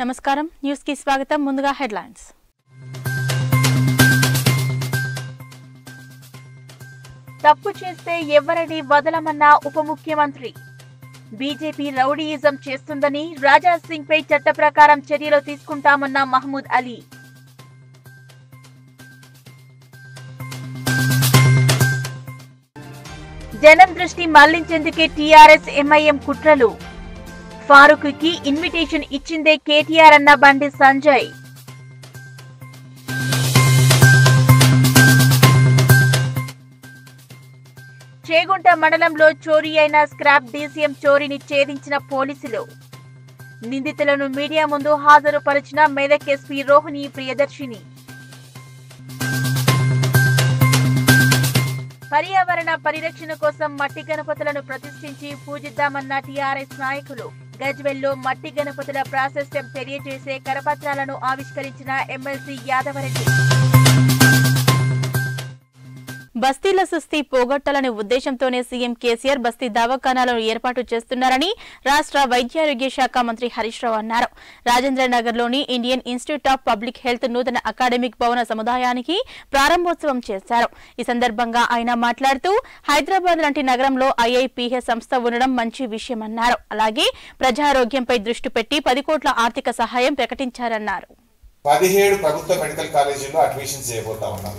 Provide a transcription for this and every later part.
నమస్కారం న్యూస్ కి స్వాగతం ముందుగా హెడ్లైన్స్ తప్పు చేస్తే ఎవరిని వదలమన్న ఉప ముఖ్యమంత్రి బీజేపీ రౌడీయిజం చేస్తుందని రాజా సింగ్ పై చట్ట ప్రకారం చర్యలు తీసుకుంటామన్న మహమూద్ అలీ జనం దృష్టి మళ్లించేందుకే టీఆర్ఎస్ ఎంఐఎం కుట్రలు ఫారూక్ కి ఇన్విటేషన్ ఇచ్చిందే కేటీఆర్ అన్న బండి సంజయ్ చేగుంట మండలంలో చోరీ అయిన స్క్రాప్ డీసీఎం చోరీని ఛేదించిన పోలీసులు నిందితులను మీడియా ముందు హాజరుపరిచిన మెదక్ ఎస్పీ రోహిణి ప్రియదర్శిని పర్యావరణ పరిరక్షణ కోసం మట్టి గణపతులను ప్రతిష్ఠించి పూజిద్దామన్న టీఆర్ఎస్ నాయకులు గజ్వెల్లో మట్టి గణపతుల ప్రాశస్త్యం తెలియజేసే కరపత్రాలను ఆవిష్కరించిన ఎమ్మెల్సీ యాదవరెడ్డి బస్తీల సుస్థి పోగొట్టాలనే ఉద్దేశంతోనే సీఎం కేసీఆర్ బస్తీ దవాఖానాలను ఏర్పాటు చేస్తున్నారని రాష్ట్ర వైద్యారోగ్య శాఖ మంత్రి హరీష్ రావు అన్నారు రాజేంద్ర నగర్లోని Indian Institute of Public Health నూతన అకాడమిక్ భవన సముదాయానికి ప్రారంభోత్సవం చేశారు ఈ సందర్భంగా ఆయన మాట్లాడుతూ హైదరాబాద్ లాంటి నగరంలో ఐఐపీహెచ్ సంస్థ ఉండడం మంచి విషయమన్నారు అలాగే ప్రజారోగ్యంపై దృష్టి పెట్టి పది కోట్ల ఆర్థిక సహాయం ప్రకటించారన్నారు పదిహేడు ప్రభుత్వ మెడికల్ కాలేజీల్లో అడ్మిషన్ చేయబోతా ఉన్నాం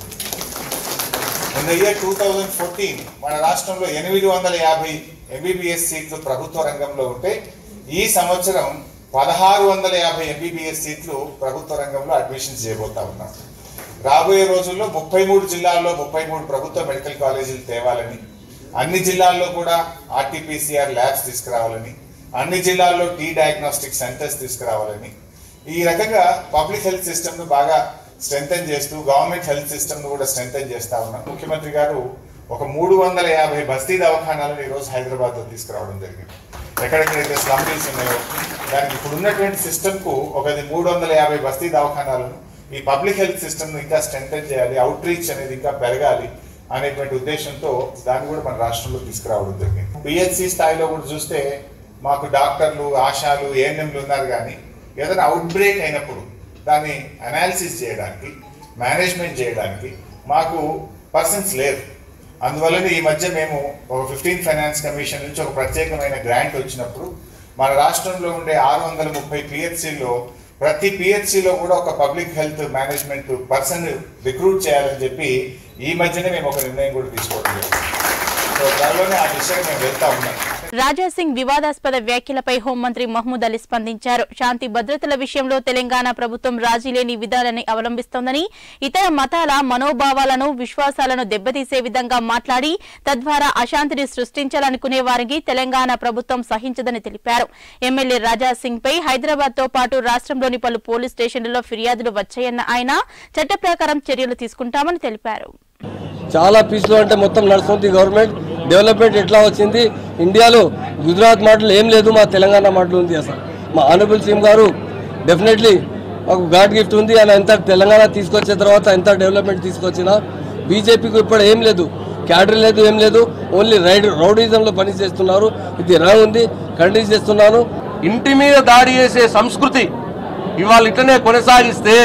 in the year two thousand fourteen మన రాష్ట్రంలో ఎనిమిది వందల యాభై ఎంబీబీఎస్ సీట్లు ప్రభుత్వ రంగంలో ఉంటే ఈ సంవత్సరం పదహారు వందల యాభై ఎంబీబీఎస్ సీట్లు ప్రభుత్వ రంగంలో అడ్మిషన్ చేయబోతా ఉన్నాం రాబోయే రోజుల్లో ముప్పై మూడు జిల్లాల్లో ముప్పై మూడు ప్రభుత్వ మెడికల్ కాలేజీలు తేవాలని అన్ని జిల్లాల్లో కూడా ఆర్టీపీసీఆర్ ల్యాబ్స్ తీసుకురావాలని అన్ని జిల్లాల్లో టీ డయాగ్నోస్టిక్ సెంటర్స్ తీసుకురావాలని ఈ రకంగా పబ్లిక్ హెల్త్ సిస్టమ్ ను బాగా స్ట్రెంగ్తన్ చేస్తూ గవర్నమెంట్ హెల్త్ సిస్టమ్ ను కూడా స్ట్రెంగ్తన్ చేస్తా ఉన్నాం ముఖ్యమంత్రి గారు ఒక మూడు వందల యాభై బస్తీ దవాఖానాలను ఈరోజు హైదరాబాద్ లో తీసుకురావడం జరిగింది ఎక్కడెక్కడైతే స్లమ్స్ ఉన్నాయో దానికి ఇప్పుడు ఉన్నటువంటి సిస్టమ్ కు ఒక మూడు వందల యాభై బస్తీ దవాఖానాలను ఈ పబ్లిక్ హెల్త్ సిస్టమ్ ను ఇంకా స్ట్రెంగ్తన్ చేయాలి అవుట్ రీచ్ అనేది ఇంకా పెరగాలి అనేటువంటి ఉద్దేశంతో దాన్ని కూడా మన రాష్ట్రంలో తీసుకురావడం జరిగింది పిహెచ్సి స్థాయిలో కూడా చూస్తే మాకు డాక్టర్లు ఆశాలు ఏఎన్ఎంలు ఉన్నారు కానీ ఏదైనా అవుట్ బ్రేక్ అయినప్పుడు దాన్ని అనాలిసిస్ చేయడానికి మేనేజ్మెంట్ చేయడానికి మాకు పర్సన్స్ లేరు అందువలన ఈ మధ్య మేము ఒక ఫిఫ్టీన్ ఫైనాన్స్ కమిషన్ నుంచి ఒక ప్రత్యేకమైన గ్రాంట్ వచ్చినప్పుడు మన రాష్ట్రంలో ఉండే ఆరు వందల ముప్పై పిహెచ్సిలో ప్రతి పిహెచ్సిలో కూడా ఒక public health management person recruit చేయాలని చెప్పి ఈ మధ్యనే మేము ఒక నిర్ణయం కూడా తీసుకోవడం జరిగింది సో త్వరలోనే ఆ దిశగా మేము వెళ్తా ఉన్నాం రాజా సింగ్ వివాదాస్పద వ్యాఖ్యలపై హోంమంత్రి మహమూద్ అలీ స్పందించారు శాంతి భద్రతల విషయంలో తెలంగాణ ప్రభుత్వం రాజీ లేని విధానాన్ని అవలంబిస్తోందని ఇతర మతాల మనోభావాలను విశ్వాసాలను దెబ్బతీసే విధంగా మాట్లాడి తద్వారా అశాంతిని సృష్టించాలనుకునే వారికి తెలంగాణ ప్రభుత్వం సహించదని తెలిపారు ఎమ్మెల్యే రాజా సింగ్ పై హైదరాబాద్ తో పాటు రాష్ట్రంలోని పలు పోలీస్ స్టేషన్లలో ఫిర్యాదులు వచ్చాయన్న ఆయన చట్ట ప్రకారం చర్యలు తీసుకుంటామని తెలిపారు చాలా పీస్లో అంటే మొత్తం నడుస్తుంది గవర్నమెంట్ డెవలప్మెంట్ ఎట్లా వచ్చింది ఇండియాలో గుజరాత్ మోడల్ ఏం లేదు మా తెలంగాణ మోడల్ ఉంది అసలు మా ఆనరబుల్ సీఎం గారు డెఫినెట్లీ మాకు గాడ్ గిఫ్ట్ ఉంది ఆయన ఎంత తెలంగాణ తీసుకొచ్చిన తర్వాత ఎంత డెవలప్మెంట్ తీసుకొచ్చినా బీజేపీకి ఇప్పుడు ఏం లేదు క్యాడర్ లేదు ఏం లేదు ఓన్లీ రైడ్ రౌడీజంలో పని చేస్తున్నారు ఇది రా ఉంది కంటిన్యూ చేస్తున్నాను ఇంటి మీద దాడి చేసే సంస్కృతి ఇవాళ ఇట్లనే కొనసాగిస్తే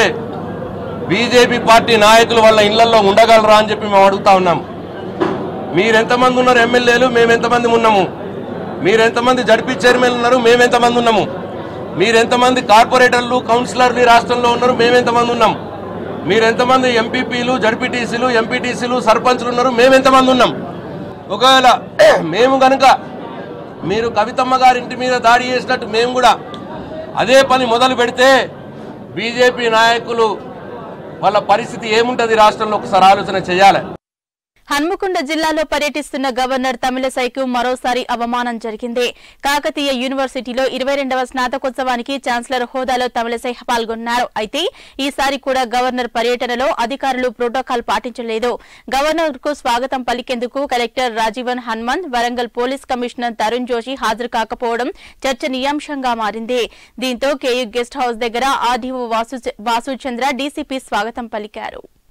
బీజేపీ పార్టీ నాయకులు వాళ్ళ ఇళ్లలో ఉండగలరా అని చెప్పి మేము అడుగుతా ఉన్నాం మీరెంతమంది ఉన్నారు ఎమ్మెల్యేలు మేము ఎంతమంది ఉన్నాము మీరెంతమంది జడ్పీ చైర్మన్ ఉన్నారు మేము ఎంతమంది ఉన్నాము మీరెంతమంది కార్పొరేటర్లు కౌన్సిలర్లు ఈ రాష్ట్రంలో ఉన్నారు మేము ఎంతమంది ఉన్నాం మీరెంతమంది ఎంపీపీలు జడ్పీటీసీలు ఎంపీటీసీలు సర్పంచ్లు ఉన్నారు మేము ఎంతమంది ఉన్నాం ఒకవేళ మేము గనుక మీరు కవితమ్మ గారి ఇంటి మీద దాడి చేసినట్టు మేము కూడా అదే పని మొదలు పెడితే బీజేపీ నాయకులు వాళ్ళ పరిస్థితి ఏముంటుంది రాష్ట్రంలో ఒకసారి ఆలోచన చేయాలి హన్మకొండ జిల్లాలో పర్యటిస్తున్న గవర్నర్ తమిళసైకు మరోసారి అవమానం జరిగింది కాకతీయ యూనివర్సిటీలో ఇరవై రెండవ స్నాతకోత్సవానికి ఛాన్సలర్ హోదాలో తమిళసై పాల్గొన్నారు అయితే ఈసారి కూడా గవర్నర్ పర్యటనలో అధికారులు ప్రోటోకాల్ పాటించలేదు గవర్నర్ కు స్వాగతం పలికేందుకు collector Rajeevan Hanumanth Warangal police commissioner Tarun Joshi హాజరు కాకపోవడం చర్చనీయాంశంగా మారింది దీంతో కేయూ గెస్ట్ హౌస్ దగ్గర ఆర్డీఓ వాసు వాసుచంద్ర డీసీపీ స్వాగతం పలికారు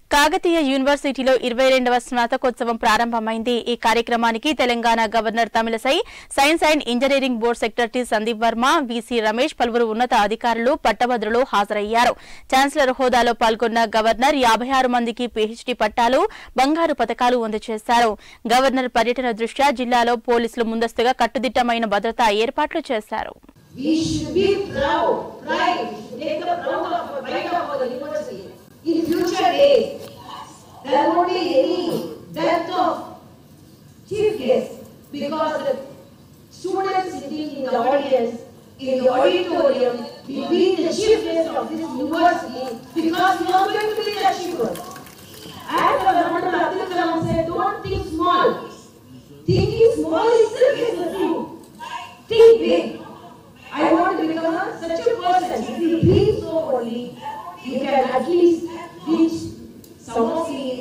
కాకతీయ యూనివర్సిటీలో ఇరవై రెండవ స్నాతకోత్సవం ప్రారంభమైంది ఈ కార్యక్రమానికి Telangana governor Tamilisai science and engineering board secretary Sandeep Varma VC Ramesh పలువురు ఉన్నత అధికారులు పట్టభద్రులు హాజరయ్యారు ఛాన్సలర్ హోదాలో పాల్గొన్న గవర్నర్ యాభై ఆరు మందికి పీహెచ్డీ పట్టాలు బంగారు పథకాలు అందజేశారు గవర్నర్ పర్యటన దృష్ట్యా జిల్లాలో పోలీసులు ముందస్తుగా కట్టుదిట్టమైన భద్రతా ఏర్పాట్లు చేశారు We should be proud, pride, take the proud of, pride of our university. In future days, there won't be any death of chief guest because the students sitting in the audience, in the auditorium, will be the chief guest of this university because you are going to be the achievers. And the Honorable Abdul Kalam said, don't think small. Thinking small itself is a thing. Think big. I want to become a, such a person. If you dream so only, you can at least reach some of these.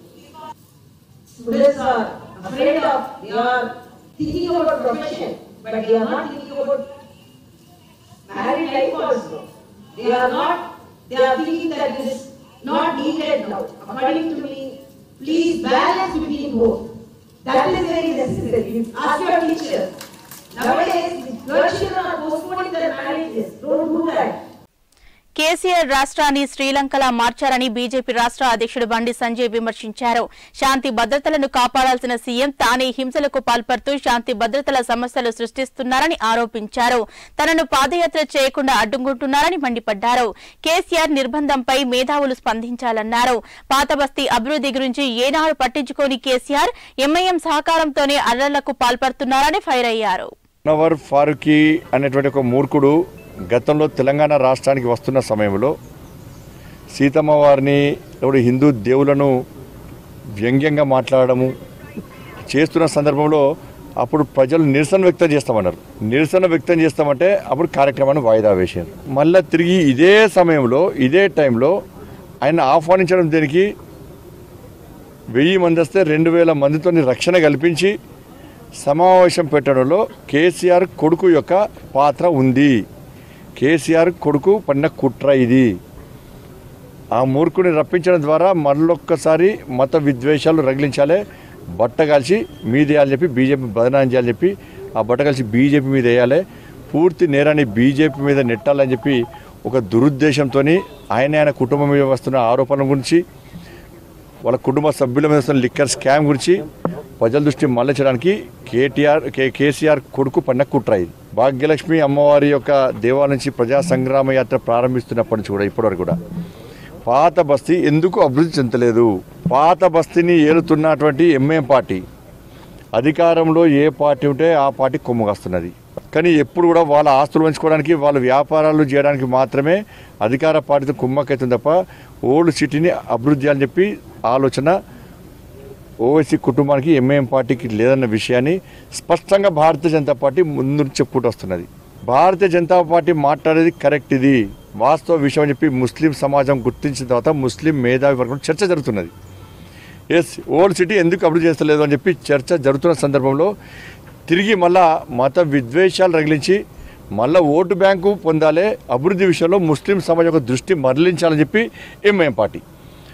Students are afraid of, they are thinking about profession, but they are not thinking about married life also. They are not, they are thinking that it is not needed now. According to me, please balance between both. That is very necessary. Ask your teachers. Nowadays, girl children are postponing their marriages. Don't do that. KCR రాష్ట్రాన్ని శ్రీలంకలా మార్చారని BJP రాష్ట్ర అధ్యక్షుడు బండి సంజయ్ విమర్శించారు శాంతి భద్రతలను కాపాడాల్సిన CM తానే హింసలకు పాల్పడుతూ శాంతి భద్రతల సమస్యలు సృష్టిస్తున్నారని ఆరోపించారు తనను పాదయాత్ర చేయకుండా అడ్డుకుంటున్నారని మండిపడ్డారు కేసీఆర్ నిర్బంధంపై మేధావులు స్పందించాలన్నారు పాత బస్తీ అభివృద్ధి గురించి ఏనాడు పట్టించుకోని కేసీఆర్ ఎంఐఎం సహకారంతోనే అల్లర్లకు పాల్పడుతున్నారని ఫైర్ అయ్యారు నవర్ ఫారూఖీ అనేటువంటి ఒక మూర్ఖుడు గతంలో తెలంగాణ రాష్ట్రానికి వస్తున్న సమయంలో సీతమ్మ వారిని ఎవడు హిందూ దేవులను వ్యంగ్యంగా మాట్లాడము చేస్తున్న సందర్భంలో అప్పుడు ప్రజలు నిరసన వ్యక్తం చేస్తామన్నారు నిరసన వ్యక్తం చేస్తామంటే అప్పుడు కార్యక్రమాన్ని వాయిదా వేశారు మళ్ళీ తిరిగి ఇదే సమయంలో ఇదే టైంలో ఆయన ఆహ్వానించడం దీనికి వెయ్యి మంది వస్తే రెండు వేల మందితో రక్షణ కల్పించి సమావేశం పెట్టడంలో కేసీఆర్ కొడుకు యొక్క పాత్ర ఉంది కేసీఆర్ కొడుకు పడిన కుట్ర ఇది ఆ మూర్ఖుని రప్పించడం ద్వారా మరొక్కసారి మత విద్వేషాలు రగిలించాలి బట్ట కలిసి మీద వేయాలని చెప్పి బీజేపీ బదనాం చేయాలని చెప్పి ఆ బట్ట కలిసి బీజేపీ మీద వేయాలి పూర్తి నేరాన్ని బీజేపీ మీద నెట్టాలని చెప్పి ఒక దురుద్దేశంతో ఆయన ఆయన కుటుంబం మీద వస్తున్న ఆరోపణల గురించి వాళ్ళ కుటుంబ సభ్యుల మీద వస్తున్న లిక్కర్ స్కామ్ గురించి ప్రజల దృష్టి మళ్లించడానికి కేటీఆర్ కే కేసీఆర్ కొడుకు పడిన కుట్ర ఇది భాగ్యలక్ష్మి అమ్మవారి యొక్క దేవాలయం నుంచి ప్రజా సంగ్రామ యాత్ర ప్రారంభిస్తున్నప్పటి నుంచి కూడా ఇప్పటివరకు కూడా పాత బస్తీ ఎందుకు అభివృద్ధి చెందలేదు పాత బస్తీని ఏలుతున్నటువంటి ఎంఏం పార్టీ అధికారంలో ఏ పార్టీ ఉంటే ఆ పార్టీ కొమ్ముగాస్తున్నది కానీ ఎప్పుడు కూడా వాళ్ళ ఆస్తులు పెంచుకోవడానికి వాళ్ళ వ్యాపారాలు చేయడానికి మాత్రమే అధికార పార్టీతో కుమ్మకైతుంది తప్ప ఓల్డ్ సిటీని అభివృద్ధి అని చెప్పి ఆలోచన ఓవైసీ కుటుంబానికి ఎంఐఎం పార్టీకి లేదన్న విషయాన్ని స్పష్టంగా భారతీయ జనతా పార్టీ ముందు నుంచి చెప్పుకుంటూ వస్తున్నది భారతీయ జనతా పార్టీ మాట్లాడేది కరెక్ట్ ఇది వాస్తవ విషయం అని చెప్పి ముస్లిం సమాజం గుర్తించిన తర్వాత ముస్లిం మేధావి వర్గం చర్చ జరుగుతున్నది ఎస్ ఓల్డ్ సిటీ ఎందుకు అభివృద్ధి చేస్తలేదు అని చెప్పి చర్చ జరుగుతున్న సందర్భంలో తిరిగి మళ్ళా మత విద్వేషాలు రగిలించి మళ్ళా ఓటు బ్యాంకు పొందాలి అభివృద్ధి విషయంలో ముస్లిం సమాజం యొక్క దృష్టి మరలించాలని చెప్పి MIM party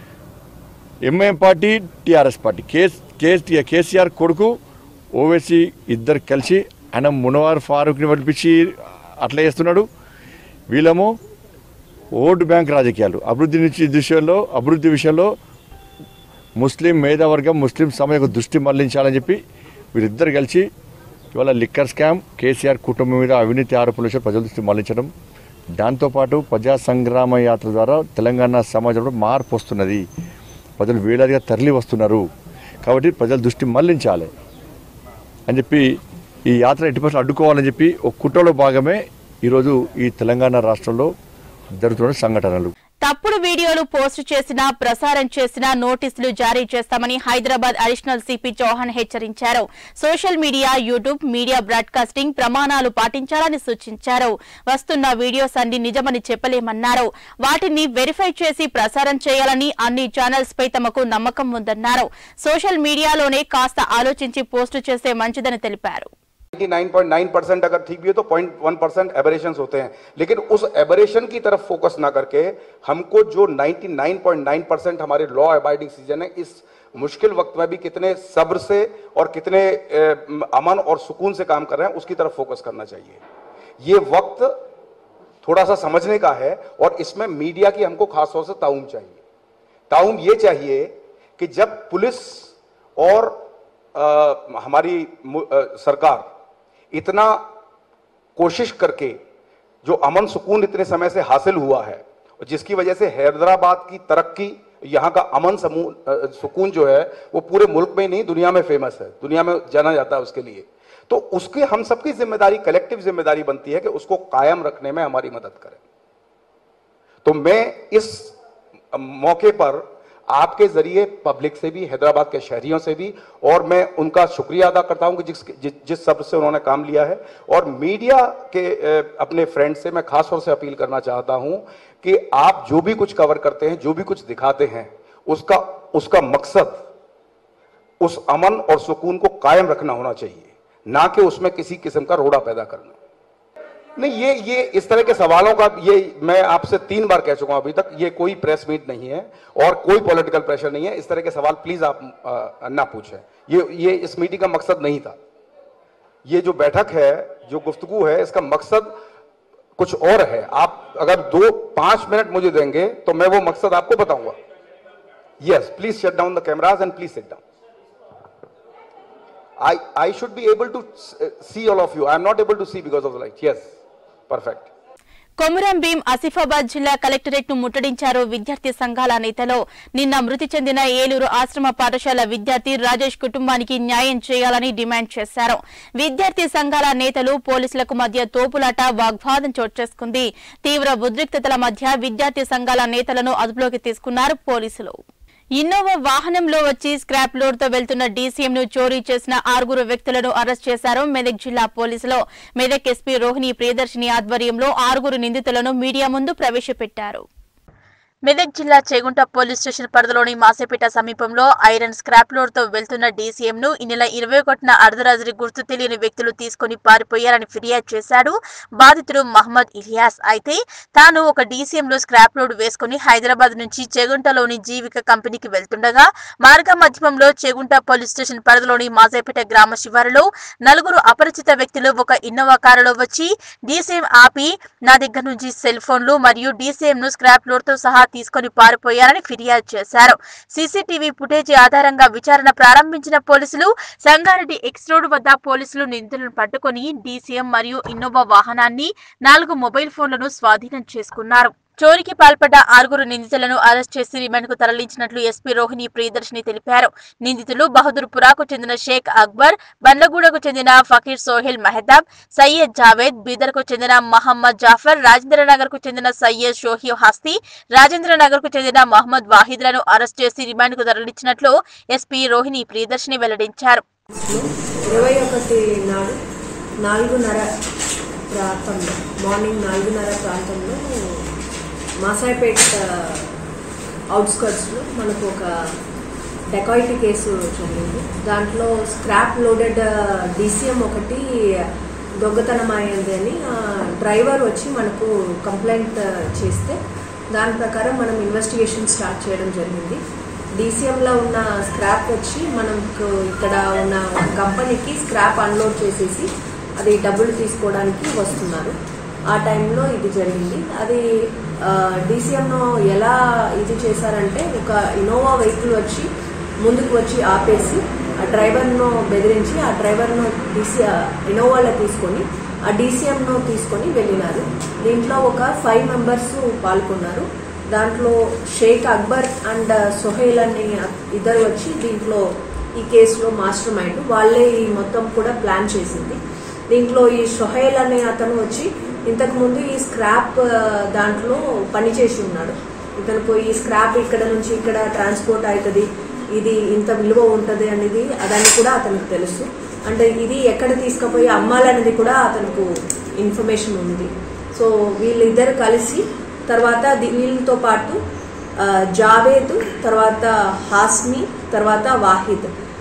MIM party TRS party కేస్ కేసీ కేసీఆర్ కొడుకు ఓవైసీ ఇద్దరు కలిసి ఆయన మునవార్ ఫారూక్ని పంపించి అట్లా చేస్తున్నాడు వీళ్ళేమో ఓటు బ్యాంక్ రాజకీయాలు అభివృద్ధి నుంచి విషయంలో అభివృద్ధి విషయంలో ముస్లిం మేధావర్గం ముస్లిం సమాజం యొక్క దృష్టి మళ్లించాలని చెప్పి వీరిద్దరు కలిసి ఇవాళ లిక్కర్ స్కామ్ కేసీఆర్ కుటుంబం మీద అవినీతి ఆరోపణలు విషయం ప్రజల దృష్టి మళ్లించడం దాంతోపాటు ప్రజా సంగ్రామ యాత్ర ద్వారా తెలంగాణ సమాజంలో మార్పు వస్తున్నది ప్రజలు వేలాదిగా తరలి వస్తున్నారు కాబట్టి ప్రజల దృష్టి మళ్లించాలి అని చెప్పి ఈ యాత్ర ఎట్టి పరిస్థితుల్లో అడ్డుకోవాలని చెప్పి ఒక కుట్రలో భాగమే ఈరోజు ఈ తెలంగాణ రాష్ట్రంలో జరుగుతున్న సంఘటనలు తప్పుడు వీడియోలు పోస్టు చేసినా ప్రసారం చేసినా నోటీసులు జారీ చేస్తామని హైదరాబాద్ అడిషనల్ సిపి చౌహాన్ హెచ్చరించారు social media YouTube media broadcasting ప్రమాణాలు పాటించాలని సూచించారు వస్తున్న వీడియోస్ అన్ని నిజమని చెప్పలేమన్నారు వాటిని వెరిఫై చేసి ప్రసారం చేయాలని అన్ని ఛానల్స్ పై తమకు నమ్మకం ఉందన్నారు సోషల్ మీడియాలోనే కాస్త ఆలోచించి పోస్టు చేస్తే మంచిదని తెలిపారు 99.9 परसेंट अगर ठीक भी हो तो 0.1 परसेंट एबरेशन होते हैं लेकिन उस एबरेशन की तरफ फोकस ना करके हमको जो 99.9 परसेंट हमारे लॉ अबाइडिंग सीजन है इस मुश्किल वक्त में भी कितने सब्र से और कितने अ, अमन और सुकून से काम कर रहे हैं उसकी तरफ फोकस करना चाहिए ये वक्त थोड़ा सा समझने का है और इसमें मीडिया की हमको खास तौर से ताउम चाहिए ताउम ये चाहिए कि जब पुलिस और अ, हमारी मु- अ, सरकार इतना कोशिश करके जो अमन सुकून इतने समय से हासिल हुआ है और जिसकी वजह से हैदराबाद की तरक्की यहाँ का अमन समूह अ, सुकून जो है वो पूरे मुल्क में ही नहीं दुनिया में फेमस है दुनिया में जाना जाता है उसके लिए तो उसकी हम सबकी जिम्मेदारी कलेक्टिव जिम्मेदारी बनती है कि उसको कायम रखने में हमारी मदद करें तो मैं इस मौके पर आपके जरिए पब्लिक से भी हैदराबाद के शहरियों से भी और मैं उनका शुक्रिया अदा करता हूं कि जिस जिस, जिस सब से उन्होंने काम लिया है और मीडिया के अ, अपने फ्रेंड से मैं खास तौर से अपील करना चाहता हूं कि आप जो भी कुछ कवर करते हैं जो भी कुछ दिखाते हैं उसका उसका मकसद उस अमन और सुकून को कायम रखना होना चाहिए ना कि उसमें किसी किस्म का रोड़ा पैदा करना नहीं ये ये इस तरह के सवालों का ये मैं आपसे तीन बार कह चुका हूं अभी तक ये कोई प्रेस मीट नहीं है और कोई पॉलिटिकल प्रेशर नहीं है इस तरह के सवाल प्लीज आप अ, ना पूछें ये ये इस मीटिंग का मकसद नहीं था ये जो बैठक है जो गुफ्तगू है इसका मकसद कुछ और है आप अगर दो पांच मिनट मुझे देंगे तो मैं वो मकसद आपको बताऊंगा yes please shut down the cameras and please sit down I, I should be able to uh, see all of you. I am not able to see because of the light. Yes, perfect. Komaram Bheem Asifabad జిల్లా collectorate ను ముట్టడించారు విద్యార్థి సంఘాల నేతలో నిన్న మృతి చెందిన ఏలూరు ఆశ్రమ పాఠశాల విద్యార్థి రాజేష్ కుటుంబానికి న్యాయం చేయాలని డిమాండ్ చేశారు విద్యార్థి సంఘాల నేతలు పోలీసులకు మధ్య తోపులాట వాగ్వాదం చోటు చేసుకుంది తీవ్ర ఉద్రిక్తతల మధ్య విద్యార్థి సంఘాల నేతలను అదుపులోకి తీసుకున్నారు పోలీసులు ఇన్నోవా వాహనంలో వచ్చి స్క్రాప్ లోడ్ తో వెళ్తున్న డీసీఎం ను చోరీ చేసిన ఆరుగురు వ్యక్తులను అరెస్ట్ చేశారు మెదక్ జిల్లా పోలీసులు మెదక్ ఎస్పీ రోహిణి ప్రియదర్శిని ఆధ్వర్యంలో ఆరుగురు నిందితులను మీడియా ముందు ప్రవేశపెట్టారు మెదక్ జిల్లా చేగుంట పోలీస్ స్టేషన్ పరిధిలోని మాసేపేట సమీపంలో ఐరన్ స్క్రాప్ లోడ్ తో వెళ్తున్న డీసీఎం ను ఈ నెల ఇరవై ఒకటిన అర్ధరాత్రి గుర్తు తెలియని వ్యక్తులు తీసుకుని పారిపోయారని ఫిర్యాదు చేశాడు బాధితుడు మహమ్మద్ ఇలియాస్ అయితే తాను ఒక డీసీఎం లో స్క్రాప్ లోడ్ వేసుకుని హైదరాబాద్ నుంచి చేగుంటలోని జీవిక కంపెనీకి వెళ్తుండగా మార్గ మధ్యమంలో చేగుంట పోలీస్ స్టేషన్ పరిధిలోని మాసేపేట గ్రామ శివారులో నలుగురు అపరిచిత వ్యక్తులు ఒక ఇన్నోవా కారులో వచ్చి డీసీఎం ఆపి నా దగ్గర నుంచి సెల్ ఫోన్లు మరియు డీసీఎం ను స్క్రాప్ లోడ్ తో సహా తీసుకొని పారిపోయారని ఫిర్యాదు చేశారు సీసీటీవీ ఫుటేజీ ఆధారంగా విచారణ ప్రారంభించిన పోలీసులు సంగారెడ్డి ఎక్స్ రోడ్ వద్ద పోలీసులు నిందితులను పట్టుకొని డీసీఎం మరియు ఇన్నోవా వాహనాన్ని నాలుగు మొబైల్ ఫోన్లను స్వాధీనం చేసుకున్నారు చోరీకి పాల్పడ్డ ఆరుగురు నిందితులను అరెస్ట్ చేసి రిమాండ్ కు తరలించినట్లు ఎస్పీ రోహిణి ప్రియదర్శిని తెలిపారు నిందితులు బహదూర్పురాకు చెందిన షేక్ అక్బర్ బండ్లగూడకు చెందిన ఫకీర్ సోహెల్ మెహతాబ్ సయ్యద్ జావేద్ బీదర్ కు చెందిన మహమ్మద్ జాఫర్ రాజేంద్ర నగర్ కు చెందిన సయ్యద్ షోహి హస్తి రాజేంద్ర నగర్ కు చెందిన మహమ్మద్ వాహిద్లను అరెస్ట్ చేసి రిమాండ్ కు తరలించినట్లు ఎస్పీ రోహిణి ప్రియదర్శిని వెల్లడించారు ఇరవై ఒకటి నాడు నాలుగున్నర ప్రాంతంలో మార్నింగ్ నాలుగున్నర ప్రాంతంలో మాసాయిపేట్ అవుట్స్కర్ట్స్లో మనకు ఒక డెకాయిటీ కేసు జరిగింది దాంట్లో స్క్రాప్ లోడెడ్ డీసీఎం ఒకటి దొంగతనం అయింది అని ఆ డ్రైవర్ వచ్చి మనకు కంప్లైంట్ చేస్తే దాని ప్రకారం మనం ఇన్వెస్టిగేషన్ స్టార్ట్ చేయడం జరిగింది డీసీఎంలో ఉన్న స్క్రాప్ వచ్చి మనకు ఇక్కడ ఉన్న ఒక కంపెనీకి స్క్రాప్ అన్లోడ్ చేసేసి అది డబ్బులు తీసుకోవడానికి వస్తున్నారు ఆ టైంలో ఇది జరిగింది అది డీసీఎంను ఎలా ఇది చేశారంటే ఒక ఇన్నోవా వెహికల్ వచ్చి ముందుకు వచ్చి ఆపేసి ఆ డ్రైవర్ను బెదిరించి ఆ డ్రైవర్ను డీసీ ఇన్నోవాలో తీసుకొని ఆ డీసీఎంను తీసుకొని వెళ్ళినారు దీంట్లో ఒక ఫైవ్ మెంబర్స్ పాల్గొన్నారు దాంట్లో షేక్ అక్బర్ అండ్ సొహైల్ అని ఇద్దరు వచ్చి దీంట్లో ఈ కేసులో మాస్టర్ మైండ్ వాళ్ళే ఈ మొత్తం కూడా ప్లాన్ చేసింది దీంట్లో ఈ సొహైల్ అనే అతను వచ్చి ఇంతకుముందు ఈ స్క్రాప్ ఆ, దాంట్లో పనిచేసి ఉన్నాడు ఇతనికి ఈ స్క్రాప్ ఇక్కడ నుంచి ఇక్కడ ట్రాన్స్పోర్ట్ అవుతుంది ఇది ఇంత విలువ ఉంటుంది అనేది అదని కూడా అతనికి తెలుసు అంటే ఇది ఎక్కడ తీసుకుపోయి అమ్మాలనేది కూడా అతనికి ఇన్ఫర్మేషన్ ఉంది సో వీళ్ళిద్దరు కలిసి తర్వాత ది- వీళ్ళతో పాటు ఆ, జావేద్ తర్వాత హాస్మి తర్వాత వాహిద్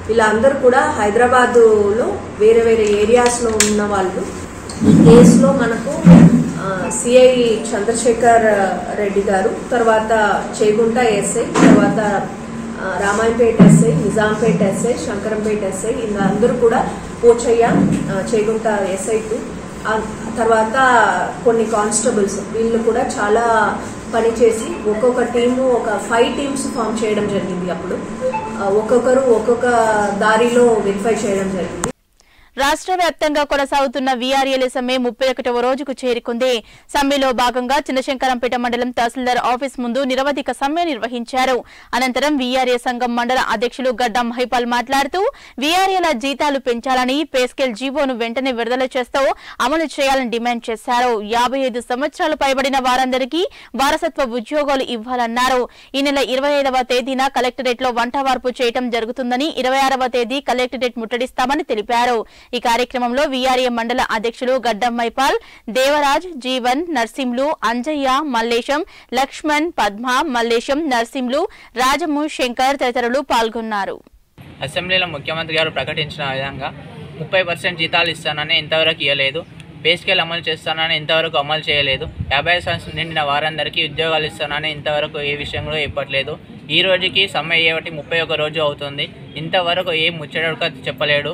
వీళ్ళందరూ కూడా హైదరాబాదులో వేరే వేరే ఏరియాస్లో ఉన్న వాళ్ళు ఈ కేసులో మనకు సిఐ చంద్రశేఖర్ రెడ్డి గారు తర్వాత చేగుంట ఎస్ఐ తర్వాత ఆ, Ramayampet SI Nizampet SI Shankarampet SI ఇంకా అందరూ కూడా పోచయ్య ఆ, చేగుంట ఎస్ఐ టు ఆ తర్వాత కొన్ని కానిస్టేబుల్స్ వీళ్ళు కూడా చాలా పని చేసి ఒక్కొక్క టీము ఒక ఫైవ్ టీమ్స్ ఫామ్ చేయడం జరిగింది అప్పుడు ఆ, ఒక్కొక్కరు ఒక్కొక్క దారిలో వెరిఫై చేయడం జరిగింది రాష్ట్ర వ్యాప్తంగా కొనసాగుతున్న వీఆర్ఏల సమ్మె ముప్పై ఒకటవ రోజుకు చేరుకుంది సమ్మెలో భాగంగా చిన్నశంకరంపేట మండలం తహసీల్దార్ ఆఫీస్ ముందు నిరవధిక సమ్మె నిర్వహించారు అనంతరం వీఆర్ఏ సంఘం మండల అధ్యక్షులు గడ్డం మహిపాల్ మాట్లాడుతూ వీఆర్ఏల జీతాలు పెంచాలని పేస్కేల్ జీవోను వెంటనే విడుదల చేస్తూ అమలు చేయాలని డిమాండ్ చేశారు యాభై ఐదు సంవత్సరాలు పైబడిన వారందరికీ వారసత్వ ఉద్యోగాలు ఇవ్వాలన్నారు ఈ నెల ఇరవై ఐదవ తేదీన కలెక్టరేట్ లో వంట వార్పు చేయడం జరుగుతుందని ఇరవై ఆరవ తేదీ కలెక్టరేట్ ముట్టడిస్తామని తెలిపారు ఈ కార్యక్రమంలో వీఆర్ఏ మండల అధ్యక్షులు గడ్డం మైపాల్ దేవరాజ్ జీవన్ నర్సింలు అంజయ్య మల్లేశం లక్ష్మణ్ పద్మ మల్లేశం నర్సింలు రాజము శంకర్ తదితరులు పాల్గొన్నారు అసెంబ్లీలో ముఖ్యమంత్రి గారు ప్రకటించిన విధంగా ముప్పై పర్సెంట్ జీతాలు ఇస్తానని ఇంతవరకు ఇవ్వలేదు పే స్కేల్ అమలు చేస్తానని ఇంతవరకు అమలు చేయలేదు యాభై సంవత్సరం నిండిన వారందరికీ ఉద్యోగాలు ఇస్తానని ఇంతవరకు ఏ విషయంలో ఇవ్వట్లేదు ఈ రోజుకి సమ్మె ఏవటి ముప్పై ఒక రోజు అవుతుంది ఇంతవరకు ఏం ముచ్చట చెప్పలేడు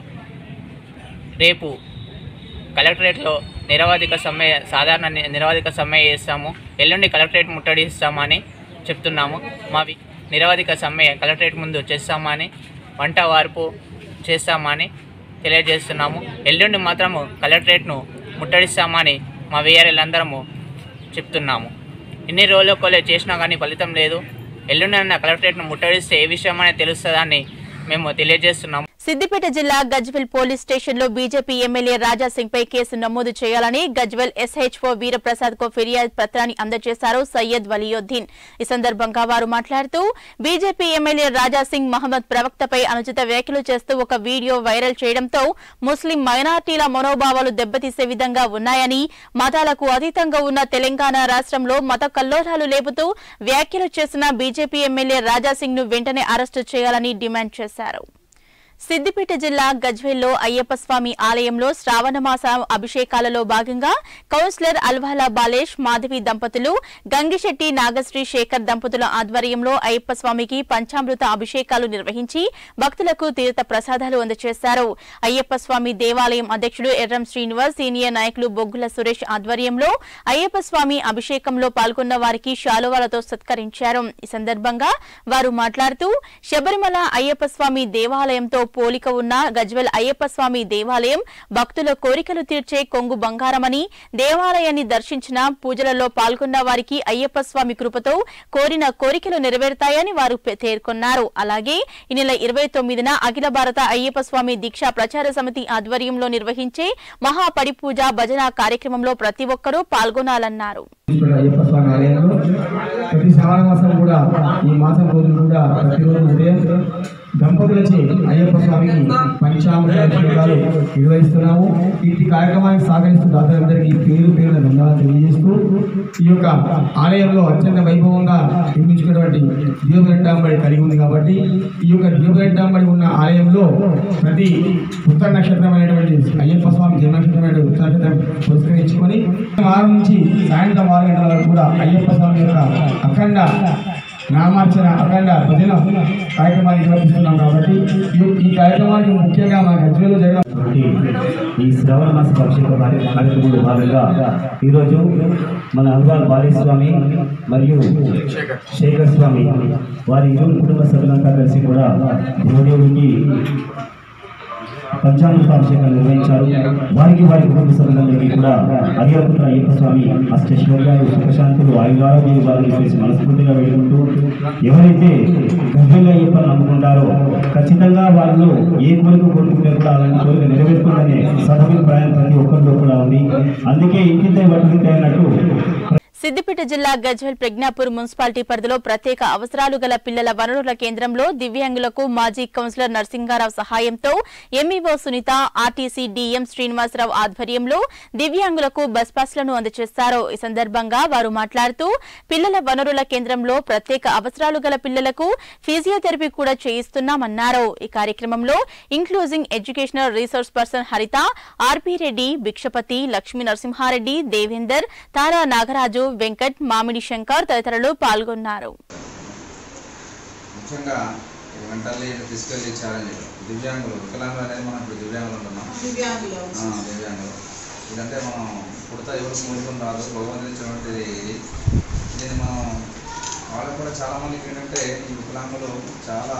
రేపు కలెక్టరేట్లో నిరవధిక సమ్మె సాధారణ ని- నిరవధిక సమ్మె చేస్తాము ఎల్లుండి కలెక్టరేట్ ముట్టడిస్తామని చెప్తున్నాము మావి నిరవధిక సమ్మె కలెక్టరేట్ ముందు చేస్తామని వంట వార్పు చేస్తామని తెలియజేస్తున్నాము ఎల్లుండి మాత్రము కలెక్టరేట్ను ముట్టడిస్తామని మా వీఆర్ఎలందరము చెప్తున్నాము ఇన్ని రోజులు కొలే చేసినా కానీ ఫలితం లేదు ఎల్లుండి అన్న కలెక్టరేట్ను ముట్టడిస్తే ఏ విషయం అనేది తెలుస్తుందని మేము తెలియజేస్తున్నాము సిద్దిపేట జిల్లా గజ్వెల్ పోలీస్ స్టేషన్లో బీజేపీ ఎమ్మెల్యే రాజా సింగ్ పై కేసు నమోదు చేయాలని గజ్వెల్ ఎస్హెచ్ఓ వీరప్రసాద్ కు ఫిర్యాదు పత్రాన్ని అందజేశారు సయ్యద్ వలియుద్దీన్ ఈ సందర్భంగా వారు మాట్లాడుతూ బీజేపీ ఎమ్మెల్యే రాజా సింగ్ మహమ్మద్ ప్రవక్తపై అనుచిత వ్యాఖ్యలు చేస్తూ ఒక వీడియో వైరల్ చేయడంతో ముస్లిం మైనార్టీల మనోభావాలు దెబ్బతీసే విధంగా ఉన్నాయని మతాలకు అతీతంగా ఉన్న తెలంగాణ రాష్ట్రంలో మత కల్లోలాలు లేపుతూ వ్యాఖ్యలు చేసిన బీజేపీ ఎమ్మెల్యే రాజా సింగ్ ను వెంటనే అరెస్టు చేయాలని డిమాండ్ చేశారు సిద్దిపేట జిల్లా గజ్వేల్లో అయ్యప్ప స్వామి ఆలయంలో శ్రావణ మాస అభిషేకాలలో భాగంగా కౌన్సిలర్ అల్వాల బాలేష్ మాధవి దంపతులు గంగిశెట్టి నాగశ్రీ శేఖర్ దంపతుల ఆధ్వర్యంలో అయ్యప్ప స్వామికి పంచామృత అభిషేకాలు నిర్వహించి భక్తులకు తీర్థ ప్రసాదాలు అందజేశారు అయ్యప్ప స్వామి దేవాలయం అధ్యక్షుడు ఎర్రం శ్రీనివాస్ సీనియర్ నాయకులు బొగ్గుల సురేష్ ఆధ్వర్యంలో అయ్యప్ప స్వామి అభిషేకంలో పాల్గొన్న వారికి శాలువాలతో సత్కరించారు ఈ సందర్భంగా వారు మాట్లాడుతూ శబరిమల అయ్యప్ప స్వామి దేవాలయంతో పోలిక ఉన్న గజ్వెల్ అయ్యప్ప స్వామి దేవాలయం భక్తుల కోరికలు తీర్చే కొంగు బంగారమని దేవాలయాన్ని దర్శించిన పూజలలో పాల్గొన్న వారికి అయ్యప్ప స్వామి కృపతో కోరిన కోరికలు నెరవేరుతాయని వారు పె- పేర్కొన్నారు అలాగే ఈ నెల ఇరవై తొమ్మిదిన అఖిల భారత అయ్యప్ప స్వామి దీక్షా ప్రచార సమితి ఆధ్వర్యంలో నిర్వహించే మహాపడి పూజ భజన కార్యక్రమంలో ప్రతి ఒక్కరూ పాల్గొనాలన్నారు ఇక్కడ అయ్యప్ప స్వామి ఆలయంలో ప్రతి శ్రావణ మాసం కూడా ఈ మాసం రోజులు కూడా ప్రతిరోజు ఉదయం దంపతులచే అయ్యప్ప స్వామికి పంచామృత అభిషేకాలు నిర్వహిస్తున్నాము ఇట్టి కార్యక్రమానికి సహకరిస్తున్న దాతలందరికీ పేరు పేరున ధన్యవాదాలు తెలియజేస్తూ ఈ యొక్క ఆలయంలో అత్యంత వైభవంగా నిర్మించుకున్నటువంటి దీపరెడ్డాంబడి కలిగి ఉంది కాబట్టి ఈ యొక్క దీపరెడ్డాంబడి ఉన్న ఆలయంలో ప్రతి ఉత్తర నక్షత్రమైనటువంటి అయ్యప్ప స్వామి జన్మ నక్షత్రమైన ఉత్తర నక్షత్రం పురస్కరించుకొని వారం నుంచి సాయంత్రం ఆరు గంటల వరకు కూడా అయ్యప్ప స్వామి యొక్క అఖండ నామార్చన అఖండ భజన కార్యక్రమాన్ని నిర్వహిస్తున్నాం కాబట్టి ఈ- ఈ కార్యక్రమానికి ముఖ్యంగా మా గజ్వేలో జరగడం ఈ శ్రవణ మాస అభిషేక కార్య- కార్యక్రమంలో భాగంగా ఈరోజు మన అల్వాల్ బాలేస్వామి మరియు శేఖర్ స్వామి వారి ఇరువురు కుటుంబ సభ్యులంతా కలిసి కూడా దేవుడికి పంచామృత అభిషేకాలు నిర్వహించారు వారికి వారి కుటుంబ సభ్యులందరికీ కూడా అయ్యపుత్ర అయ్యప్ప స్వామి అష్టైశ్వర్యాలు సుఖశాంతులు ఆయురారోగ్యం ఇవ్వాలని చెప్పేసి మనస్ఫూర్తిగా వేడుకుంటూ ఎవరైతే గర్భంగా అయ్యప్పని నమ్ముకుంటారో ఖచ్చితంగా వాళ్ళు ఏ కోరిక కోరుకుంటే కూడా అలాంటి కోరిక నెరవేరుతుందనే సదభిప్రాయం ప్రతి ఒక్కరిలో కూడా ఉంది అందుకే ఇంటితే వడ్డింటే అన్నట్టు సిద్దిపేట జిల్లా గజ్వెల్ ప్రజ్ఞాపూర్ మున్సిపాలిటీ పరిధిలో ప్రత్యేక అవసరాలు గల పిల్లల వనరుల కేంద్రంలో దివ్యాంగులకు మాజీ కౌన్సిలర్ నరసింగారావు సహాయంతో MEO Sunitha RTC DM Srinivasarao ఆధ్వర్యంలో దివ్యాంగులకు బస్ పాస్లను అందజేశారు ఈ సందర్భంగా వారు మాట్లాడుతూ పిల్లల వనరుల కేంద్రంలో ప్రత్యేక అవసరాలు గల పిల్లలకు ఫిజియోథెరపీ కూడా చేయిస్తున్నామన్నారు ఈ కార్యక్రమంలో including educational resource person Haritha RP Reddy Bhikshapathi Lakshmi Narasimhareddy Devender Tara Nagaraju Venkat Mamidi Shankar తదితరులు పాల్గొన్నారు ముఖ్యంగా మెంటల్లీ ఫిజికల్లీ ఛాలెంజ్ దివ్యాంగులు వికలాంగులు అనేది మనం ఇప్పుడు దివ్యాంగులు ఉంటున్నాం దివ్యాంగులు. ఆ, దివ్యాంగులు ఇదంటే మనం పుడతా ఎవరికి మూలికం రాదు భగవంతుని ఇచ్చినటువంటిది ఇది దీన్ని మనం వాళ్ళకు కూడా చాలా మందికి ఏంటంటే ఈ వికలాంగులు చాలా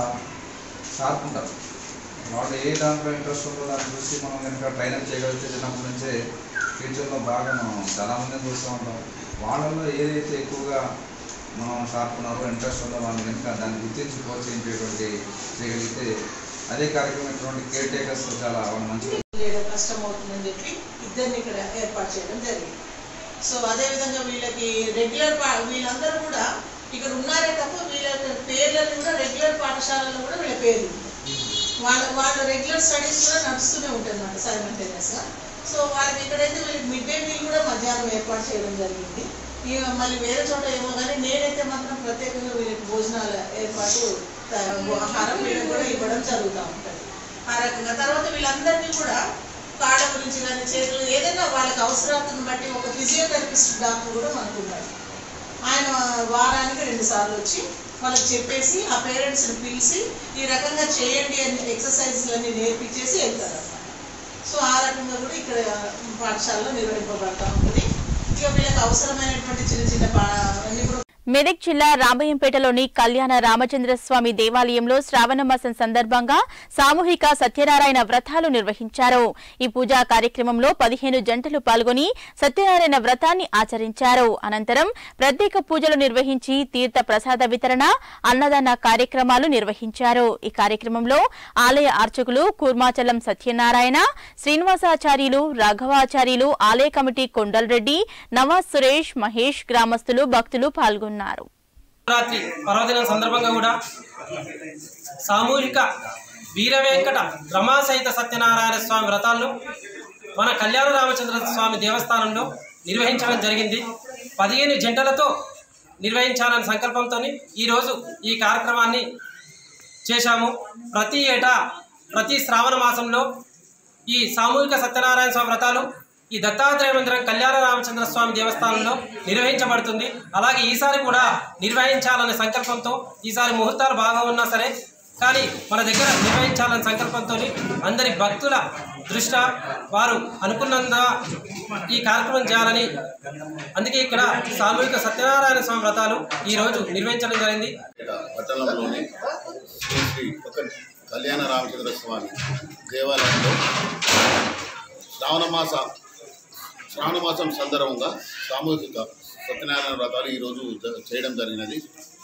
షార్ప్ ఉంటారు వాళ్ళు ఏ దాంట్లో ఇంట్రెస్ట్ ఉందో దాన్ని చూసి మనం కనుక ట్రైనర్ చేయగలిగితే చిన్నప్పటి నుంచే ఫ్యూచర్లో బాగా మనం చాలామందిని చూస్తూ ఉంటాం వాళ్ళల్లో ఏదైతే ఎక్కువగా మనం షార్ప్ ఉన్నారో ఇంట్రెస్ట్ ఉందో వాళ్ళని కనుక దాన్ని గుర్తించి ప్రోత్సహించేటువంటి చేయగలిగితే అదే కార్యక్రమం ఇటువంటి కేర్ టేకర్స్ చాలా వాళ్ళు మంచిగా చేయడం కష్టం అవుతుందని చెప్పి ఇద్దరిని ఇక్కడ ఏర్పాటు చేయడం జరిగింది సో అదే విధంగా వీళ్ళకి రెగ్యులర్ పా వీళ్ళందరూ కూడా ఇక్కడ ఉన్నారే తప్ప వీళ్ళ పేర్లను కూడా రెగ్యులర్ పాఠశాలలో కూడా వీళ్ళ పేర్లు ఉన్నాయి. వాళ్ళ వాళ్ళ రెగ్యులర్ స్టడీస్ కూడా నడుస్తూనే ఉంటుంది అన్నమాట సైమల్టేనియస్గా సో వాళ్ళకి ఇక్కడైతే వీళ్ళకి మిడ్ డే మీల్ కూడా మధ్యాహ్నం ఏర్పాటు చేయడం జరిగింది ఇక మళ్ళీ వేరే చోట ఏమో కానీ నేనైతే మాత్రం ప్రత్యేకంగా వీళ్ళకి భోజనాల ఏర్పాటు త- ఆహారం వీళ్ళకి కూడా ఇవ్వడం జరుగుతూ ఉంటుంది ఆ రకంగా తర్వాత వీళ్ళందరినీ కూడా కాళ్ళ గురించి కానీ చేతులు ఏదైనా వాళ్ళకి అవసరాలను బట్టి ఒక ఫిజియోథెరపిస్ట్ డాక్టర్ కూడా మనకు ఉన్నారు ఆయన వారానికి రెండు సార్లు వచ్చి వాళ్ళకి చెప్పేసి ఆ పేరెంట్స్ని పిలిచి ఈ రకంగా చేయండి అని ఎక్సర్సైజ్లన్నీ నేర్పించేసి వెళ్తారు సో ఆ రకంగా కూడా ఇక్కడ పాఠశాలలో నిర్వహింపబడతా ఉంటుంది ఇక వీళ్ళకి అవసరమైనటువంటి చిన్న చిన్న పా అన్ని కూడా మెదక్ జిల్లా రామయ్యంపేటలోని కళ్యాణ రామచంద్ర స్వామి దేవాలయంలో శ్రావణ మాసం సందర్భంగా సామూహిక సత్యనారాయణ వ్రతాలు నిర్వహించారు ఈ పూజా కార్యక్రమంలో పదిహేను జంటలు పాల్గొని సత్యనారాయణ వ్రతాన్ని ఆచరించారు అనంతరం ప్రత్యేక పూజలు నిర్వహించి తీర్థ ప్రసాద వితరణ అన్నదాన కార్యక్రమాలు నిర్వహించారు ఈ కార్యక్రమంలో ఆలయ అర్చకులు కూర్మాచలం సత్యనారాయణ శ్రీనివాసాచార్యులు రాఘవాచార్యులు ఆలయ కమిటీ కొండల్రెడ్డి నవాజ్ సురేష్ మహేష్ గ్రామస్తులు భక్తులు పాల్గొన్నారు రాత్రి పర్వదినం సందర్భంగా కూడా సామూహిక వీర వెంకట రమాసహిత సత్యనారాయణ స్వామి వ్రతాలను మన కళ్యాణ రామచంద్ర స్వామి దేవస్థానంలో నిర్వహించడం జరిగింది పదిహేను జంటలతో నిర్వహించాలనే సంకల్పంతో ఈరోజు ఈ కార్యక్రమాన్ని చేశాము ప్రతి ఏటా ప్రతి శ్రావణ మాసంలో ఈ సామూహిక సత్యనారాయణ స్వామి వ్రతాలు ఈ దత్తాత్రేయ మందిరం కళ్యాణ రామచంద్ర స్వామి దేవస్థానంలో నిర్వహించబడుతుంది అలాగే ఈసారి కూడా నిర్వహించాలనే సంకల్పంతో ఈసారి ముహూర్తాలు బాగా ఉన్నా సరే కానీ మన దగ్గర నిర్వహించాలనే సంకల్పంతో అందరి భక్తుల దృష్ట్యా వారు అనుకున్నంత ఈ కార్యక్రమం చేయాలని అందుకే ఇక్కడ సామూహిక సత్యనారాయణ స్వామి వ్రతాలు ఈరోజు నిర్వహించడం జరిగింది పట్టణంలోని శ్రీ శ్రీ ఒక కళ్యాణ రామచంద్ర స్వామి దేవాలయంలో శ్రావణ మాస శ్రావణ మాసం సందర్భంగా సామూహిక సత్యనారాయణ వ్రతాలు ఈరోజు జ- చేయడం జరిగినది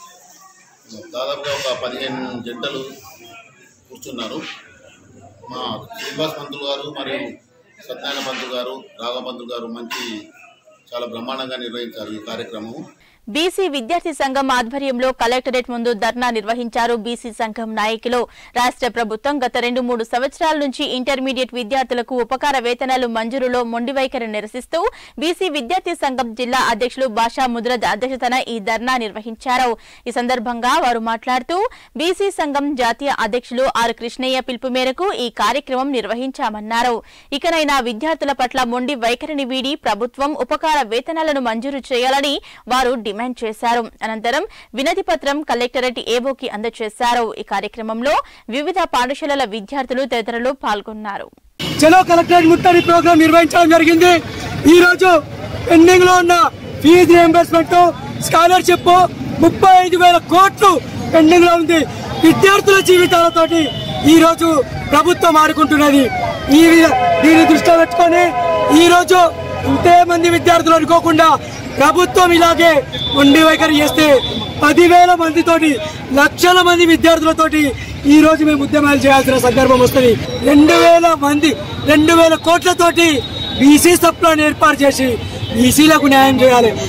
దాదాపుగా ఒక పదిహేను జంటలు కూర్చున్నారు మా శ్రీనివాస్ పంతులు గారు మరియు సత్యనారాయణ పంతులు గారు రాఘవ పంతులు గారు మంచి చాలా బ్రహ్మాండంగా నిర్వహించారు ఈ కార్యక్రమం బీసీ విద్యార్థి సంఘం ఆధ్వర్యంలో కలెక్టరేట్ ముందు ధర్నా నిర్వహించారు బీసీ సంఘం నాయకులు రాష్ట్ర ప్రభుత్వం గత రెండు మూడు సంవత్సరాల నుంచి ఇంటర్మీడియట్ విద్యార్థులకు ఉపకార వేతనాలు మంజూరులో మొండి వైఖరి నిరసిస్తూ బీసీ విద్యార్థి సంఘం జిల్లా అధ్యక్షులు భాషా ముద్రద్ అధ్యక్షతన ఈ ధర్నా నిర్వహించారు ఈ సందర్భంగా వారు మాట్లాడుతూ బీసీ సంఘం జాతీయ అధ్యక్షులు ఆర్ కృష్ణయ్య పిలుపు మేరకు ఈ కార్యక్రమం నిర్వహించామన్నారు ఇకనైనా విద్యార్థుల పట్ల మొండి వైఖరిని వీడి ప్రభుత్వం ఉపకార వేతనాలను మంజూరు చేయాలని వారు డిమాండ్ చేశారు అనంతరం వినతి పత్రం కలెక్టరేట్ ఏవోకి అందజేశారు ఈ కార్యక్రమంలో వివిధ పాఠశాలల విద్యార్థులు తదితరులు పాల్గొన్నారు చలో కలెక్టరేట్ ముట్టడి ప్రోగ్రాం నిర్వహించడం జరిగింది ఈ రోజు పెండింగ్ లో ఉన్న ఫీజు రియంబర్స్మెంట్ స్కాలర్షిప్ ముప్పై ఐదు వేల కోట్లు పెండింగ్ లో ఉంది విద్యార్థుల జీవితాలతోటి ఈ రోజు ప్రభుత్వం ఆడుకుంటున్నది ఈ వి- దీన్ని దృష్టిలో పెట్టుకొని ఈ రోజు ఇంతే మంది విద్యార్థులు అనుకోకుండా ప్రభుత్వం ఇలాగే ఉండి వైఖరి చేస్తే పదివేల మందితోటి లక్షల మంది విద్యార్థులతోటి ఈ రోజు మేము ఉద్యమాలు చేయాల్సిన సందర్భం వస్తుంది రెండు వేల మంది రెండు వేల కోట్లతోటి బీసీ సప్లాన్ ఏర్పాటు చేసి బీసీలకు న్యాయం చేయాలి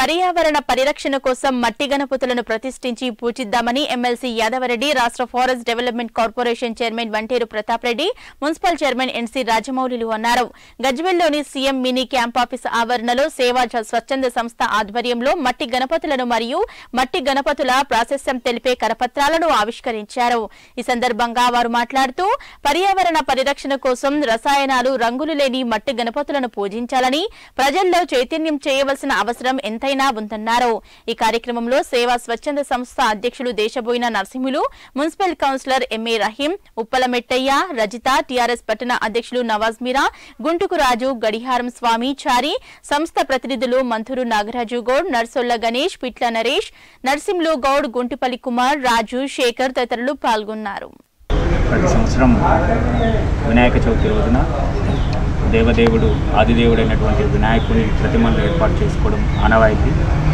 పర్యావరణ పరిరక్షణ కోసం మట్టి గణపతులను ప్రతిష్ఠించి పూజిద్దామని ఎమ్మెల్సీ యాదవరెడ్డి రాష్ట్ర forest development corporation chairman Vanteru Pratap Reddy municipal chairman NC రాజమౌళిలు అన్నారు గజ్వెల్లోని సీఎం మినీ క్యాంప్ ఆఫీస్ ఆవరణలో సేవా జ- స్వచ్ఛంద సంస్థ ఆధ్వర్యంలో మట్టి గణపతులను మరియు మట్టి గణపతుల ప్రాశస్యం తెలిపే కరపత్రాలను ఆవిష్కరించారు ఈ సందర్భంగా వారు మాట్లాడుతూ పర్యావరణ పరిరక్షణ కోసం రసాయనాలు రంగులు లేని మట్టి గణపతులను పూజించాలని ప్రజల్లో చైతన్యం చేయవలసిన అవసరం ఎంతైనా ఉందన్నారు ఈ కార్యక్రమంలో సేవా స్వచ్ఛంద సంస్థ అధ్యక్షులు Deshaboina Narasimhulu municipal councillor MA Rahim Uppala Mettaiah Rajitha TRS పట్టణ అధ్యక్షులు నవాజ్ మీరా గుంటుకు రాజు గడిహారం స్వామి చారి సంస్థ ప్రతినిధులు మంథురు నాగరాజు గౌడ్ నర్సొల్ల గణేష్ పిట్ల నరేష్ నర్సింహులు గౌడ్ గుంటిపల్లి కుమార్ రాజు శేఖర్ తదితరులు పాల్గొన్నారు ప్రతి సంవత్సరం వినాయక చవితి రోజున దేవదేవుడు ఆదిదేవుడు అయినటువంటి వినాయకుని ప్రతిమలను ఏర్పాటు చేసుకోవడం ఆనవాయితీ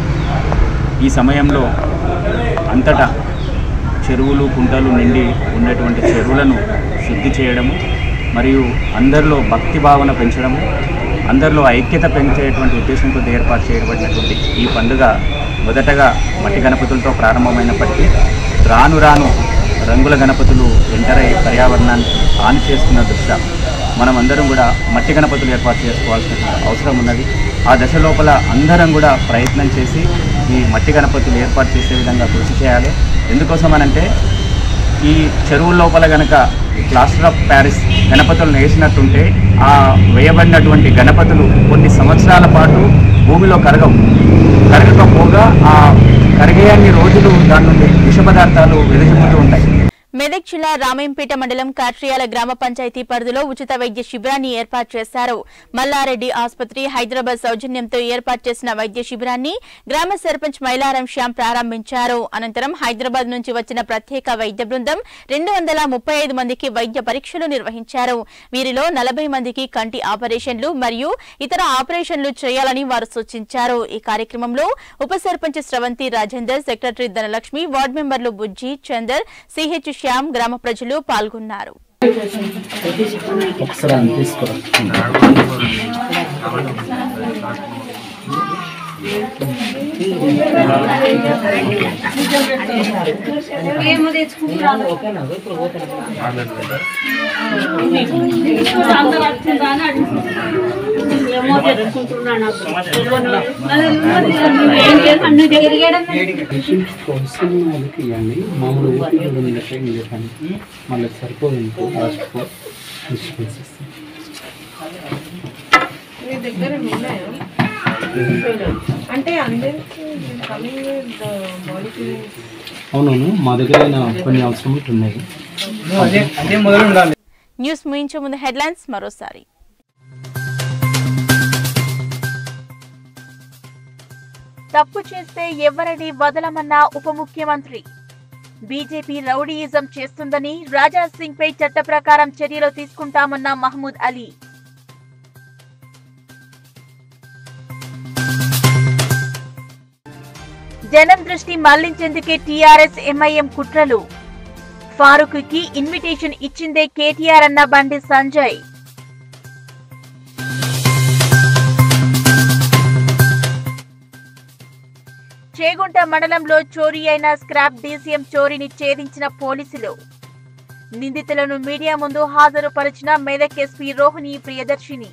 ఈ సమయంలో అంతటా చెరువులు కుంటలు నిండి ఉన్నటువంటి చెరువులను శుద్ధి చేయడము మరియు అందరిలో భక్తి భావన పెంచడము అందరిలో ఐక్యత పెంచేటువంటి ఉద్దేశంతో ఏర్పాటు చేయబడినటువంటి ఈ పండుగ మొదటగా మట్టి గణపతులతో ప్రారంభమైనప్పటికీ రాను రాను రంగుల గణపతులు ఎంటర్ అయ్యి పర్యావరణాన్ని హాని చేస్తున్న దృష్ట్యా మనం అందరం కూడా మట్టి గణపతులు ఏర్పాటు చేసుకోవాల్సిన అవసరం ఉన్నది ఆ దశ లోపల అందరం కూడా ప్రయత్నం చేసి ఈ మట్టి గణపతులు ఏర్పాటు చేసే విధంగా కృషి చేయాలి ఎందుకోసం అనంటే ఈ చెరువుల లోపల గనక ప్లాస్టర్ ఆఫ్ ప్యారిస్ గణపతులను వేసినట్టుంటే ఆ వేయబడినటువంటి గణపతులు కొన్ని సంవత్సరాల పాటు భూమిలో కరగవు కరగకపోగా ఆ కరిగేయన్ని రోజులు దాని నుండి విష పదార్థాలు వెదజల్లుతూ ఉంటాయి మెదక్ జిల్లా రామేంపేట మండలం కాట్రియాల గ్రామ పంచాయతీ పరిధిలో ఉచిత వైద్య శిబిరాన్ని ఏర్పాటు చేశారు మల్లారెడ్డి ఆసుపత్రి హైదరాబాద్ సౌజన్యంతో ఏర్పాటు చేసిన వైద్య శిబిరాన్ని గ్రామ సర్పంచ్ మైలారం శ్యామ్ ప్రారంభించారు అనంతరం హైదరాబాద్ నుంచి వచ్చిన ప్రత్యేక వైద్య బృందం రెండు వందల ముప్పై ఐదు మందికి వైద్య పరీక్షలు నిర్వహించారు వీరిలో నలభై మందికి కంటి ఆపరేషన్లు మరియు ఇతర ఆపరేషన్లు చేయాలని వారు సూచించారు ఈ కార్యక్రమంలో ఉప సర్పంచ్ స్రవంతి రాజేందర్ సెక్రటరీ ధనలక్ష్మి వార్డు మెంబర్లు బుజ్జి చందర్ సిహెచ్ శ్యామ్ గ్రామ ప్రజలు పాల్గొన్నారు ఏమో తెచ్చుకుంటున్నాను ఏమో తెచ్చుకుంటున్నాను ఏం చేసి అన్ని తిరిగేయడం పేషెంట్ అవసరం వాళ్ళకి ఇవ్వండి మామూలు ఓపీలో ఉన్నట్టే మీరు చెప్పండి మళ్ళీ సరిపోదు ఇంకో లాస్ట్ ఫోర్ ఇన్స్ట్రుమెంట్స్ ఇస్తాం మీ దగ్గర ఉన్నాయా అంటే అందరికి కమింగ్ విత్ మాలిక్యూల్స్ అవునవును మా దగ్గర అయినా కొన్ని అవసరం ఉన్నాయి అదే మొదలు ఉండాలి న్యూస్ ముగించే ముందు హెడ్లైన్స్ మరోసారి తప్పు చేస్తే ఎవరిని వదలమన్న ఉప ముఖ్యమంత్రి బీజేపీ రౌడీయిజం చేస్తుందని రాజా సింగ్ పై చట్ట ప్రకారం చర్యలు తీసుకుంటామన్న మహమూద్ అలీ జనం దృష్టి మళ్లించేందుకే టీఆర్ఎస్ ఎంఐఎం కుట్రలు ఫారూక్ కి ఇన్విటేషన్ ఇచ్చిందే కేటీఆర్ అన్న బండి సంజయ్ చేగుంట మండలంలో చోరీ అయిన స్క్రాప్ డీసీఎం చోరీని ఛేదించిన పోలీసులు నిందితులను మీడియా ముందు హాజరుపరిచిన మెదక్ ఎస్పీ రోహిణి ప్రియదర్శిని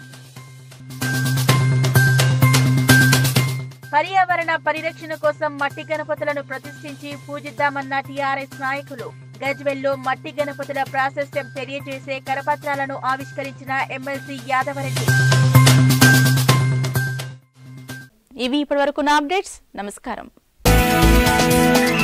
పర్యావరణ పరిరక్షణ కోసం మట్టి గణపతులను ప్రతిష్ఠించి పూజిద్దామన్న టీఆర్ఎస్ నాయకులు గజ్వెల్లో మట్టి గణపతుల ప్రాశస్త్యం తెలియజేసే కరపత్రాలను ఆవిష్కరించిన ఎమ్మెల్సీ యాదవరెడ్డి ఇవి ఇప్పటివరకు నా అప్డేట్స్ నమస్కారం